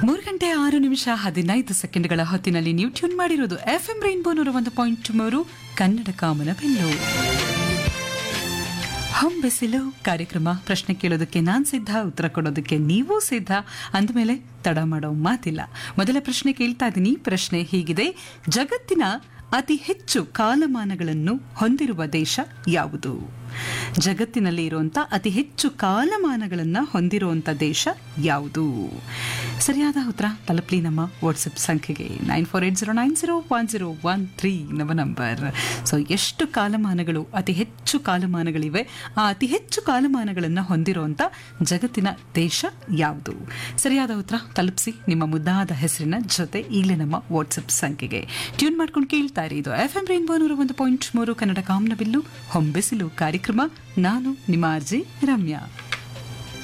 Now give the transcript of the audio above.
ಮೂರು ಗಂಟೆ ಆರು ನಿಮಿಷ ಹದಿನೈದು ಸೆಕೆಂಡ್ಗಳ ಹೊತ್ತಿನಲ್ಲಿ ನೀವು ಟ್ಯೂನ್ ಮಾಡಿರೋದು ಎಫ್ ಎಂ ರೈನ್ಬೋ ನೂರ ಒಂದು ಪಾಯಿಂಟ್ ಮೂರು ಕನ್ನಡ ಕಾಮನ ಬೆಲ್ಲು ಹೊಂಬೆಸಿಲು ಕಾರ್ಯಕ್ರಮ ಪ್ರಶ್ನೆ ಕೇಳೋದಕ್ಕೆ ನಾನ್ ಸಿದ್ಧ ಉತ್ತರ ಕೊಡೋದಕ್ಕೆ ನೀವು ಸಿದ್ಧ ಅಂದಮೇಲೆ ತಡ ಮಾಡೋ ಮಾತಿಲ್ಲ ಮೊದಲ ಪ್ರಶ್ನೆ ಕೇಳ್ತಾ ಇದ್ದೀನಿ ಪ್ರಶ್ನೆ ಹೀಗಿದೆ ಜಗತ್ತಿನ ಅತಿ ಹೆಚ್ಚು ಕಾಲಮಾನಗಳನ್ನು ಹೊಂದಿರುವ ದೇಶ ಯಾವುದು ಜಗತ್ತಿನಲ್ಲಿ ಇರುವಂತ ಅತಿ ಹೆಚ್ಚು ಕಾಲಮಾನಗಳನ್ನ ಹೊಂದಿರುವಂತ ದೇಶ ಯಾವುದು ಸರಿಯಾದ ಉತ್ತರ ತಲುಪಲಿ ನಮ್ಮ ವಾಟ್ಸಪ್ ಸಂಖ್ಯೆಗೆ nine four eight zero nine zero one zero one three ನಮ್ಮ ನಂಬರ್ ಸೊ ಎಷ್ಟು ಕಾಲಮಾನಗಳು ಅತಿ ಹೆಚ್ಚು ಕಾಲಮಾನಗಳಿವೆ ಆ ಅತಿ ಹೆಚ್ಚು ಕಾಲಮಾನಗಳನ್ನು ಹೊಂದಿರುವಂತ ಜಗತ್ತಿನ ದೇಶ ಯಾವುದು ಸರಿಯಾದ ಉತ್ತರ ತಲುಪಿಸಿ ನಿಮ್ಮ ಮುದ್ದಾದ ಹೆಸರಿನ ಜೊತೆ ಈಗಲೇ ನಮ್ಮ ವಾಟ್ಸಪ್ ಸಂಖ್ಯೆಗೆ ಟ್ಯೂನ್ ಮಾಡ್ಕೊಂಡು ಕೇಳ್ತಾ ಇರಿ ಇದು ಎಫ್ ಎಂ ರೈನ್ಬೋ ನೂರ ಒಂದು ಪಾಯಿಂಟ್ ಮೂರು ಕನ್ನಡ ಕಾಮನಬಿಲ್ಲು ಹೊಂಬೆಸಿಲು ಕಾರ್ಯಕ್ರಮ ನಾನು ನಿಮ್ಮ ಅರ್ಜಿ ರಮ್ಯಾ